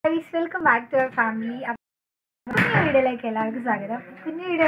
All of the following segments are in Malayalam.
Guys welcome back to our family കുഞ്ഞു വീഡിയോയിലേക്ക് എല്ലാവർക്കും സ്വാഗതം കുഞ്ഞു വീഡിയോ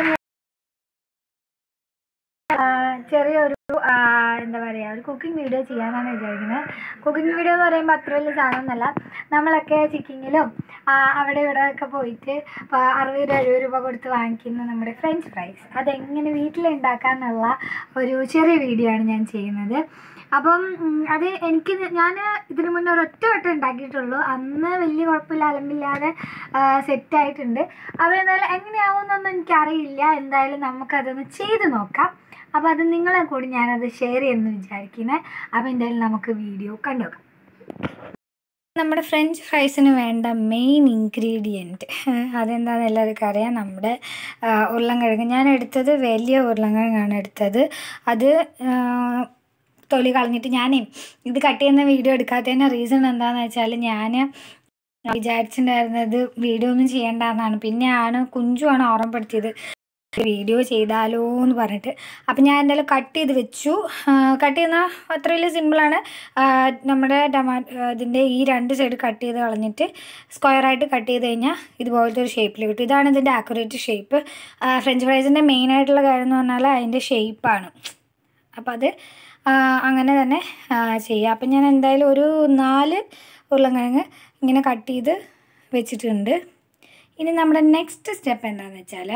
ചെറിയൊരു ആ, എന്താ പറയുക ഒരു കുക്കിംഗ് വീഡിയോ ചെയ്യാനാണ് വിചാരിക്കുന്നത് കുക്കിംഗ് വീഡിയോ എന്ന് പറയുമ്പോൾ അത്ര വലിയ സാധനമൊന്നുമല്ല നമ്മളൊക്കെ ചിക്കിങ്ങിലും അവിടെ ഇവിടെ ഒക്കെ പോയിട്ട് ആ, അറുപത് രൂപ എഴുപത് രൂപ കൊടുത്ത് വാങ്ങിക്കുന്ന നമ്മുടെ ഫ്രഞ്ച് ഫ്രൈസ് അതെങ്ങനെ വീട്ടിലുണ്ടാക്കാന്നുള്ള ഒരു ചെറിയ വീഡിയോ ആണ് ഞാൻ ചെയ്യുന്നത് അപ്പം ഉം, അത് എനിക്ക് ഞാൻ ഇതിനു മുന്നേ ഒരൊറ്റ വട്ടം ഉണ്ടാക്കിയിട്ടുള്ളൂ അന്ന് വലിയ കുഴപ്പമില്ല അലമ്പില്ലാതെ സെറ്റായിട്ടുണ്ട് അപ്പോൾ എന്തായാലും എങ്ങനെയാവുമെന്നൊന്നും എനിക്കറിയില്ല എന്തായാലും നമുക്കതൊന്ന് ചെയ്ത് നോക്കാം അപ്പോൾ അത് നിങ്ങളെ കൂടി ഞാനത് ഷെയർ ചെയ്യുമെന്ന് വിചാരിക്കുന്നത് അപ്പോൾ എന്തായാലും നമുക്ക് വീഡിയോ കണ്ടുനോക്കാം നമ്മുടെ ഫ്രഞ്ച് ഫ്രൈസിന് വേണ്ട മെയിൻ ഇൻഗ്രീഡിയൻറ്റ് അതെന്താണെന്ന് എല്ലാവർക്കും അറിയാം നമ്മുടെ ആ, ഉരുളൻകിഴങ്ങ് ഞാൻ എടുത്തത് വലിയ ഉരുളൻകിഴങ്ങാണ് എടുത്തത് അത് ആ, തൊലി കളഞ്ഞിട്ട് ഞാനേ ഇത് കട്ട് ചെയ്യുന്ന വീഡിയോ എടുക്കാത്തതിന് റീസൺ എന്താണെന്ന് വെച്ചാൽ ഞാൻ വിചാരിച്ചിട്ടുണ്ടായിരുന്നത് വീഡിയോ ഒന്നും ചെയ്യണ്ടെന്നാണ് പിന്നെയാണ് കുഞ്ചുവാണ് ഓർമ്മപ്പെടുത്തിയത് വീഡിയോ ചെയ്താലോ എന്ന് പറഞ്ഞിട്ട് അപ്പം ഞാൻ എന്തായാലും കട്ട് ചെയ്ത് വെച്ചു കട്ട് ചെയ്യുന്ന അത്ര വലിയ സിമ്പിളാണ് നമ്മുടെ ടമാറ്റോ ഇതിൻ്റെ ഈ രണ്ട് സൈഡ് കട്ട് ചെയ്ത് കളഞ്ഞിട്ട് സ്ക്വയറായിട്ട് കട്ട് ചെയ്ത് കഴിഞ്ഞാൽ ഇതുപോലത്തെ ഒരു ഷേപ്പിൽ കിട്ടും ഇതാണ് ഇതിൻ്റെ ആക്യുറേറ്റ് ഷേപ്പ് ഫ്രഞ്ച് ഫ്രൈസിൻ്റെ മെയിനായിട്ടുള്ള കാര്യം എന്ന് പറഞ്ഞാൽ അതിൻ്റെ ഷേപ്പാണ് അപ്പം അത് ആ, അങ്ങനെ തന്നെ ആ, ചെയ്യാം അപ്പം ഞാൻ എന്തായാലും ഒരു നാല് ഉരുളൻകിഴങ്ങ് ഇങ്ങനെ കട്ട് ചെയ്ത് വെച്ചിട്ടുണ്ട് ഇനി നമ്മുടെ നെക്സ്റ്റ് സ്റ്റെപ്പ് എന്താണെന്ന് വെച്ചാൽ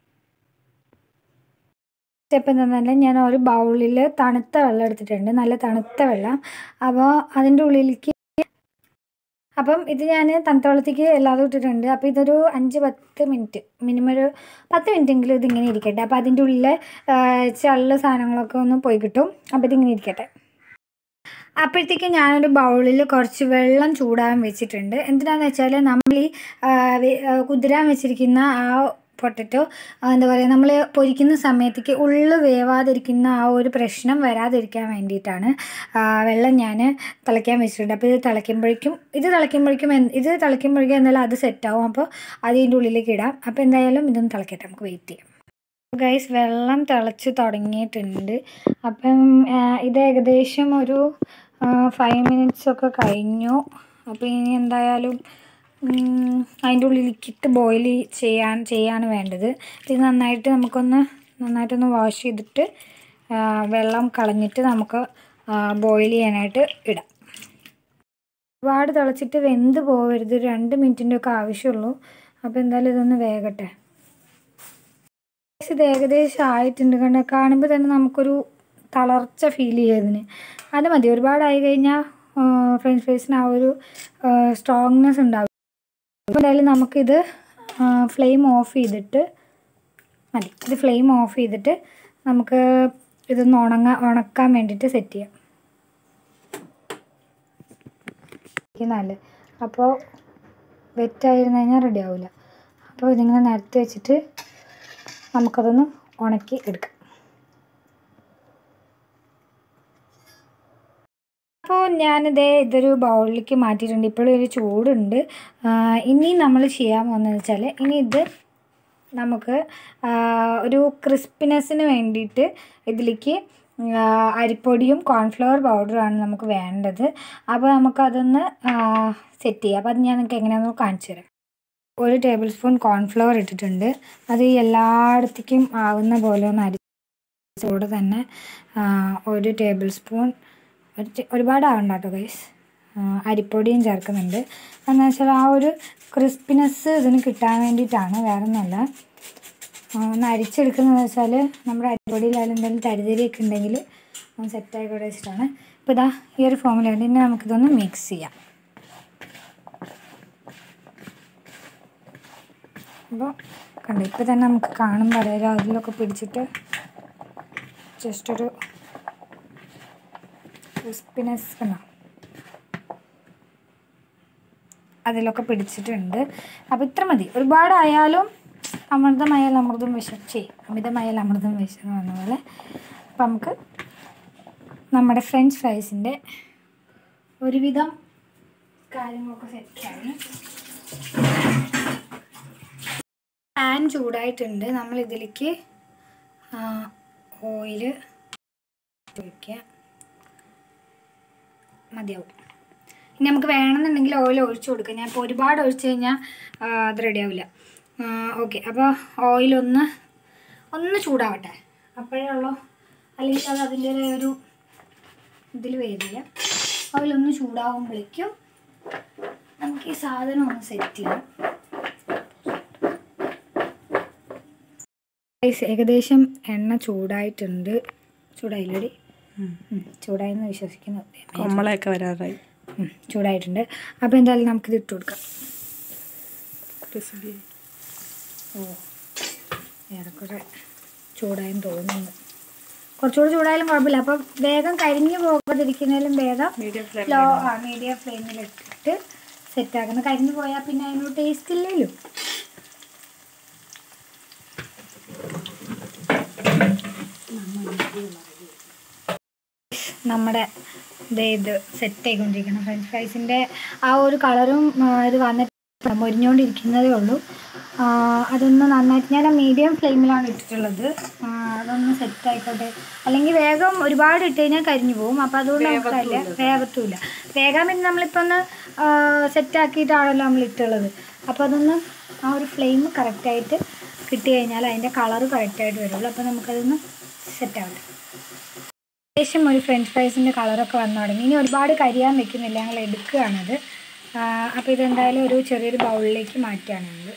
സ്റ്റെപ്പ് എന്താണെന്ന് പറഞ്ഞാൽ ഞാൻ ഒരു ബൗളിൽ തണുത്ത വെള്ളം എടുത്തിട്ടുണ്ട് നല്ല തണുത്ത വെള്ളം അപ്പോൾ അതിൻ്റെ ഉള്ളിലേക്ക് അപ്പം ഇത് ഞാൻ തണുത്ത വെള്ളത്തേക്ക് എല്ലാതും ഇട്ടിട്ടുണ്ട് അപ്പോൾ ഇതൊരു അഞ്ച് പത്ത് മിനിറ്റ് മിനിമം ഒരു പത്ത് മിനിറ്റെങ്കിലും ഇതിങ്ങനെ ഇരിക്കട്ടെ അപ്പോൾ അതിൻ്റെ ഉള്ളിലെ ചള്ള സാധനങ്ങളൊക്കെ ഒന്ന് പോയി കിട്ടും അപ്പോൾ ഇതിങ്ങനെ ഇരിക്കട്ടെ അപ്പോഴത്തേക്ക് ഞാനൊരു ബൗളിൽ കുറച്ച് വെള്ളം ചൂടാൻ വെച്ചിട്ടുണ്ട് എന്തിനാന്ന് വെച്ചാൽ നമ്മൾ ഈ ആ, വെ- ആ, കുതിരാൻ വെച്ചിരിക്കുന്ന ആ പൊട്ടറ്റോ എന്താ പറയുക നമ്മൾ പൊരിക്കുന്ന സമയത്തേക്ക് ഉള്ളു വേവാതിരിക്കുന്ന ആ ഒരു പ്രശ്നം വരാതിരിക്കാൻ വേണ്ടിയിട്ടാണ് ആ, വെള്ളം ഞാൻ തിളയ്ക്കാൻ വെച്ചിട്ടുണ്ട് അപ്പോൾ ഇത് തിളയ്ക്കുമ്പോഴേക്കും ഇത് തിളയ്ക്കുമ്പോഴേക്കും എന്ത്- ഇത് തിളയ്ക്കുമ്പോഴേക്കും എന്തായാലും അത് സെറ്റാവും അപ്പോൾ അതിൻ്റെ ഉള്ളിലേക്ക് ഇടാം അപ്പോൾ എന്തായാലും ഇതൊന്ന് തിളക്കട്ടെ നമുക്ക് വെയിറ്റ് ചെയ്യാം ഗൈസ് വെള്ളം തിളച്ച് തുടങ്ങിയിട്ടുണ്ട് അപ്പം ആ, ഇത് ഏകദേശം ഒരു ഫൈവ് മിനിറ്റ്സ് ഒക്കെ കഴിഞ്ഞു അപ്പോൾ ഇനി എന്തായാലും ഉം, അതിൻ്റെ ഉള്ളിലേക്കിട്ട് ബോയിൽ ചെയ്യാൻ ചെയ്യാണ് വേണ്ടത് ഇത് നന്നായിട്ട് നമുക്കൊന്ന് നന്നായിട്ടൊന്ന് വാഷ് ചെയ്തിട്ട് ആ, വെള്ളം കളഞ്ഞിട്ട് നമുക്ക് ബോയിൽ ചെയ്യാനായിട്ട് ഇടാം ഒരുപാട് തിളച്ചിട്ട് വെന്ത് പോകരുത് ഒരു രണ്ട് മിനിറ്റിൻ്റെ ഒക്കെ ആവശ്യമുള്ളൂ അപ്പോൾ എന്തായാലും ഇതൊന്ന് വേകട്ടെ ഇത് ഏകദേശം ആയിട്ടുണ്ട് കണ്ട കാണുമ്പോൾ തന്നെ നമുക്കൊരു തളർച്ച ഫീൽ ചെയ്യുന്നതിന് അത് മതി ഒരുപാടായി കഴിഞ്ഞാൽ ഫ്രഞ്ച് ഫ്രൈസിന് ആ ഒരു സ്ട്രോങ്നെസ് ഉണ്ടാവും അപ്പോൾ എന്തായാലും നമുക്കിത് ഫ്ലെയിം ഓഫ് ചെയ്തിട്ട് മതി ഇത് ഫ്ലെയിം ഓഫ് ചെയ്തിട്ട് നമുക്ക് ഇതൊന്ന് ഉണങ്ങാൻ ഉണക്കാൻ വേണ്ടിയിട്ട് സെറ്റ് ചെയ്യാം നല്ലത് അപ്പോൾ വെറ്റായിരുന്നു കഴിഞ്ഞാൽ റെഡി ആവില്ല അപ്പോൾ ഇതിങ്ങനെ നിരത്തി വെച്ചിട്ട് നമുക്കതൊന്ന് ഉണക്കി എടുക്കാം അപ്പോൾ ഞാനിതേ ഇതൊരു ബൗളിലേക്ക് മാറ്റിയിട്ടുണ്ട് ഇപ്പോഴും ഒരു ചൂടുണ്ട് ആ, ഇനി നമ്മൾ ചെയ്യാൻ പോകുന്നത് വെച്ചാൽ ഇനി ഇത് നമുക്ക് ആ, ഒരു ക്രിസ്പിനെസ്സിന് വേണ്ടിയിട്ട് ഇതിലേക്ക് ആ, അരിപ്പൊടിയും കോൺഫ്ലവർ പൗഡറുമാണ് നമുക്ക് വേണ്ടത് അപ്പോൾ നമുക്കതൊന്ന് സെറ്റ് ചെയ്യാം അപ്പോൾ അത് ഞാൻ നിങ്ങൾക്ക് എങ്ങനെയാണെന്ന് കാണിച്ചു തരാം ഒരു ടേബിൾ സ്പൂൺ കോൺഫ്ലവർ ഇട്ടിട്ടുണ്ട് അത് എല്ലായിടത്തേക്കും ആവുന്ന പോലെ ഒന്ന് അരിച്ചോടെ തന്നെ ആ, ഒരു ടേബിൾ സ്പൂൺ ഒരു ടെ- ഒരുപാട് ആവണ്ട കേട്ടോ ഗൈസ് അരിപ്പൊടിയും ചേർക്കുന്നുണ്ട് എന്ന് വെച്ചാൽ ആ ഒരു ക്രിസ്പിനെസ് ഇതിന് കിട്ടാൻ വേണ്ടിയിട്ടാണ് വേറെ ഒന്നുമല്ല ആ, ഒന്ന് അരിച്ചെടുക്കുന്നത് വെച്ചാൽ നമ്മുടെ അരിപ്പൊടിയിലായാലും എന്തെങ്കിലും തരിതരിയൊക്കെ ഉണ്ടെങ്കിൽ ഒന്ന് സെറ്റായിക്കോട്ടെ വെച്ചിട്ടാണ് ഇപ്പോൾ ഇതാ ഈ ഒരു ഫോമിലുണ്ട് ഇനി നമുക്കിതൊന്ന് മിക്സ് ചെയ്യാം അപ്പോൾ കണ്ടു ഇപ്പോൾ തന്നെ നമുക്ക് കാണുമ്പോൾ അറിയാലോ അതിലൊക്കെ പിടിച്ചിട്ട് ജസ്റ്റ് ഒരു ക്രിസ്പിനെസ് കണ്ടോ അതിലൊക്കെ പിടിച്ചിട്ടുണ്ട് അപ്പോൾ ഇത്ര മതി ഒരുപാടായാലും അമൃതമായാൽ അമൃതം വിഷം ചെയ്യും അമിതമായാൽ അമൃതം വിഷം എന്ന് പറഞ്ഞ പോലെ അപ്പം നമുക്ക് നമ്മുടെ ഫ്രഞ്ച് ഫ്രൈസിൻ്റെ ഒരുവിധം കാര്യങ്ങളൊക്കെ സെറ്റായി പാൻ ചൂടായിട്ടുണ്ട് നമ്മൾ ഇതിലേക്ക് ഓയിൽ ഒഴിക്കുക മതിയാവും ഇനി നമുക്ക് വേണമെന്നുണ്ടെങ്കിൽ ഓയിൽ ഒഴിച്ചു കൊടുക്കാം ഞാൻ ഇപ്പോൾ ഒരുപാട് ഒഴിച്ച് കഴിഞ്ഞാൽ ആ, അത് റെഡി ആവില്ല ഓക്കെ അപ്പോൾ ഓയിലൊന്ന് ഒന്ന് ചൂടാവട്ടെ അപ്പോഴേ ഉള്ളൂ അല്ലെങ്കിൽ അത് അതിൻ്റേതായ ഒരു ഇതിൽ വരില്ല ഓയിലൊന്ന് ചൂടാവുമ്പോഴേക്കും നമുക്ക് ഈ സാധനം ഒന്ന് സെറ്റ് ചെയ്യാം Guys, ഏകദേശം എണ്ണ ചൂടായിട്ടുണ്ട് ചൂടായില്ലടി ഉം, ചൂടായെന്ന് വിശ്വസിക്കുന്നു കൊമ്മളയൊക്കെ വരാറായി ഉം, ചൂടായിട്ടുണ്ട് അപ്പോൾ എന്തായാലും നമുക്കിത് ഇട്ട് കൊടുക്കാം ക്രിസ്പി ഓ ഏറെക്കുറെ ചൂടായെന്ന് തോന്നുന്നു കുറച്ചുകൂടി ചൂടായാലും കുഴപ്പമില്ല അപ്പം വേഗം കരിഞ്ഞു പോകാതിരിക്കുന്നതിലും ഭേദം മീഡിയം ഫ്ലെയിം ലോ ആ മീഡിയം ഫ്ലെയിമിലിട്ടിട്ട് സെറ്റാക്കുന്ന കരിഞ്ഞു പോയാൽ പിന്നെ അതിനൊരു ടേസ്റ്റ് ഇല്ലല്ലോ നമ്മുടെ ദേ ഇത് സെറ്റ് ആയിക്കൊണ്ടിരിക്കണം ഫ്രഞ്ച് ഫ്രൈസിൻ്റെ ആ ഒരു കളറും ആ, ഇത് വന്നിട്ട് മൊരിഞ്ഞുകൊണ്ടിരിക്കുന്നതേ ഉള്ളൂ ആ, അതൊന്ന് നന്നായിട്ട് ഞാൻ മീഡിയം ഫ്ലെയിമിലാണ് ഇട്ടിട്ടുള്ളത് ആ, അതൊന്ന് സെറ്റ് ആയിക്കോട്ടെ അല്ലെങ്കിൽ വേഗം ഒരുപാട് ഇട്ട് കഴിഞ്ഞാൽ കരിഞ്ഞു പോകും അപ്പോൾ അതുകൊണ്ട് നമുക്കല്ല വേഗത്തുമില്ല വേഗം പിന്നെ നമ്മളിപ്പോൾ ഒന്ന് സെറ്റ് ആക്കിയിട്ടാണല്ലോ നമ്മൾ ഇട്ടുള്ളത് അപ്പോൾ അതൊന്ന് ആ ഒരു ഫ്ലെയിം കറക്റ്റായിട്ട് കിട്ടി കഴിഞ്ഞാൽ അതിൻ്റെ കളറ് കറക്റ്റായിട്ട് വരുള്ളൂ അപ്പോൾ നമുക്കതൊന്ന് സെറ്റ് ആവട്ടെ ഏകദേശം ഒരു ഫ്രഞ്ച് ഫ്രൈസിൻ്റെ കളറൊക്കെ വന്നു തുടങ്ങി ഇനി ഒരുപാട് കരിയാൻ വെക്കുന്നില്ല ഞങ്ങൾ എടുക്കുകയാണത് അപ്പോൾ ഇതെന്തായാലും ഒരു ചെറിയൊരു ബൗളിലേക്ക് മാറ്റുകയാണ് ഞങ്ങൾ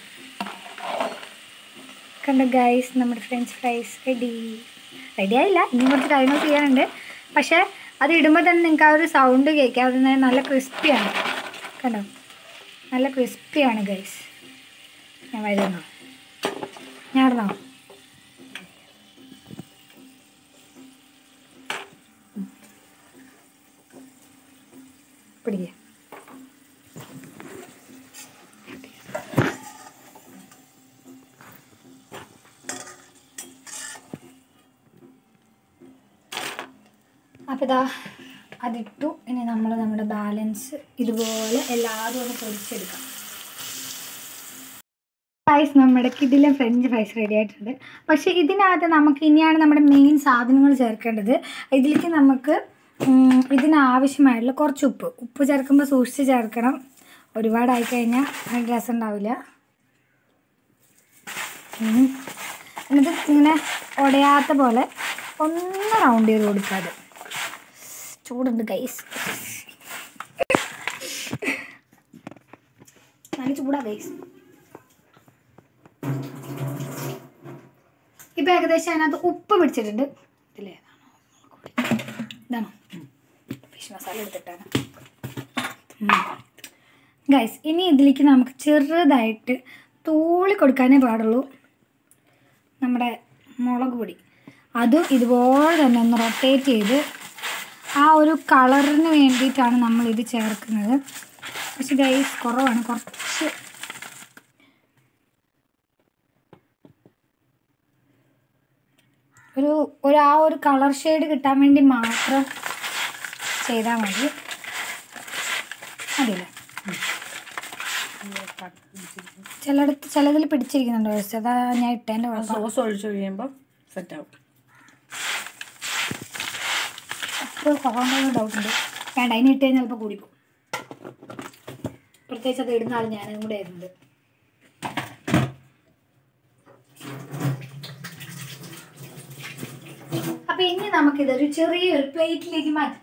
കണ്ട ഗൈസ് നമ്മുടെ ഫ്രഞ്ച് ഫ്രൈസ് റെഡി റെഡി ആയില്ല ഇനി കുറച്ച് കാര്യങ്ങൾ ചെയ്യാനുണ്ട് പക്ഷേ അത് ഇടുമ്പോൾ തന്നെ നിങ്ങൾക്ക് ആ ഒരു സൗണ്ട് കേൾക്കാം അത് നല്ല ക്രിസ്പിയാണ് കണ്ടോ നല്ല ക്രിസ്പിയാണ് ഗൈസ് ഞാൻ വരുന്നോ ഞാൻ ഇടണോ പിടിക്കുക അപ്പോൾ ഇതാ അതിട്ടു ഇനി നമ്മൾ നമ്മുടെ ബാലൻസ് ഇതുപോലെ എല്ലാതും ഒന്ന് പൊരിച്ചെടുക്കാം ഫ്രൈസ് നമ്മുടെ കിഡിലെ ഫ്രഞ്ച് ഫ്രൈസ് റെഡി ആയിട്ടുണ്ട് പക്ഷേ ഇതിനകത്ത് നമുക്ക് ഇനിയാണ് നമ്മുടെ മെയിൻ സാധനങ്ങൾ ചേർക്കേണ്ടത് ഇതിലേക്ക് നമുക്ക് ഉം, ഇതിനാവശ്യമായിട്ടുള്ള കുറച്ച് ഉപ്പ് ഉപ്പ് ചേർക്കുമ്പോൾ സൂക്ഷിച്ച് ചേർക്കണം ഒരുപാടായി കഴിഞ്ഞാൽ അതിന് രസം ഉണ്ടാവില്ല ഉം. എന്നിട്ട് ഇങ്ങനെ ഉടയാത്ത പോലെ ഒന്ന് റൗണ്ട് ചെയ്ത് കൊടുക്കാതെ ചൂടുണ്ട് ഗൈസ് നല്ല ചൂടാ ഗൈസ് ഇപ്പം ഏകദേശം അതിനകത്ത് ഉപ്പ് പിടിച്ചിട്ടുണ്ട് ഇതിലേതാണോ ഇതാണോ ഫിഷ് മസാല എടുത്തിട്ടാണ് ഗൈസ് ഇനി ഇതിലേക്ക് നമുക്ക് ചെറുതായിട്ട് തൂളി കൊടുക്കാനേ പാടുള്ളൂ നമ്മുടെ മുളക് പൊടി അതും ഇതുപോലെ തന്നെ ഒന്ന് റൊട്ടേറ്റ് ചെയ്ത് ആ ഒരു കളറിന് വേണ്ടിയിട്ടാണ് നമ്മൾ ഇത് ചേർക്കുന്നത് പക്ഷെ ഗൈസ് കുറവാണ് കുറച്ച് ഒരു ഒരു ആ ഒരു കളർ ഷെയ്ഡ് കിട്ടാൻ വേണ്ടി മാത്രം ചെയ്താൽ മതി മതിയല്ലേ ചിലയിടത്ത് ചിലതിൽ പിടിച്ചിരിക്കുന്നുണ്ട് പക്ഷേ അതാ ഞാൻ ഇട്ടതിൻ്റെ കുഴപ്പം സോസ് ഒഴിച്ച് കഴിയുമ്പോൾ സെറ്റ് ആവും അപ്പോൾ കുറവുണ്ടെന്ന് ഡൗട്ടുണ്ട് വേണ്ട അതിന് ഇട്ട് കഴിഞ്ഞാൽ ചിലപ്പോൾ കൂടിപ്പോകും പ്രത്യേകിച്ച് അത് ഇടുന്ന ആൾ ഞാനും കൂടെ ആയിരുന്നത് അപ്പൊ ഇനി നമുക്കിതൊരു ചെറിയൊരു പ്ലേറ്റിലേക്ക് മാറ്റാം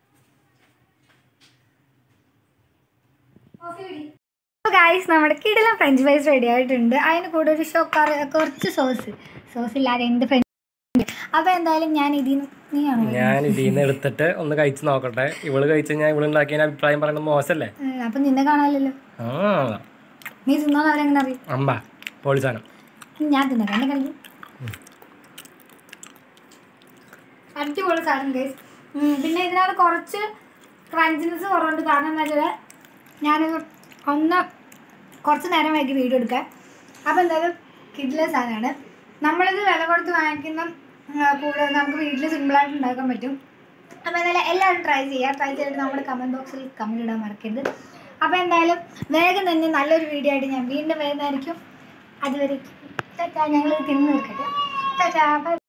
ഗായ്സ് നമ്മുടെ കിടലം ഫ്രഞ്ച് ഫ്രൈസ് റെഡി ആയിട്ടുണ്ട് അതിന് കൂടെ ഒരു ഷോ കറി കുറച്ച് സോസ് സോസ് ഇല്ലാതെ എന്ത് ഫ്രഞ്ച് അപ്പൊ എന്തായാലും ഞാൻ ഇതിൽ നീയാണോ ഞാൻ ഇതിൽ നിന്ന് എടുത്തിട്ട് ഒന്ന് കഴിച്ച് നോക്കട്ടെ ഇവള് കഴിച്ച് ഞാൻ ഇവള് ഉണ്ടാക്കിയ അഭിപ്രായം പറയുന്നത് മോശമല്ലേ ഏഹ്, അപ്പൊ നിന്നെ കാണാമല്ലോ ആ നീ തിന്നാൻ അവരെങ്ങനെ അറിയും അമ്പ പൊളി സാധനം ഞാൻ തിന്നട്ടെ എന്നെ കളിക്കും അടിപൊളി സാധനം ഗൈസ് പിന്നെ ഇതിനകത്ത് കുറച്ച് ക്രഞ്ചിനെസ് കുറവുണ്ട് കാരണം എന്താ വെച്ചാൽ ഞാനിത് ഒന്ന് കുറച്ച് നേരം വൈകി വീഡിയോ എടുക്കാൻ അപ്പോൾ എന്തായാലും കിഡിലെ സാധനമാണ് നമ്മളിത് വില കൊടുത്ത് വാങ്ങിക്കുന്ന ആ, കൂടെ നമുക്ക് വീട്ടിൽ സിമ്പിളായിട്ട് ഉണ്ടാക്കാൻ പറ്റും അപ്പോൾ എന്തായാലും എല്ലാവരും ട്രൈ ചെയ്യുക ട്രൈ ചെയ്തിട്ട് നമ്മുടെ കമൻറ്റ് ബോക്സിൽ കമൻറ്റ് ഇടാൻ മറക്കരുത് അപ്പോൾ എന്തായാലും വേഗം തന്നെ നല്ലൊരു വീഡിയോ ആയിട്ട് ഞാൻ വീണ്ടും വരുന്നതായിരിക്കും അതുവരെ ഞങ്ങൾ തിന്ന് തീർക്കട്ടെ ടാറ്റാ ബൈ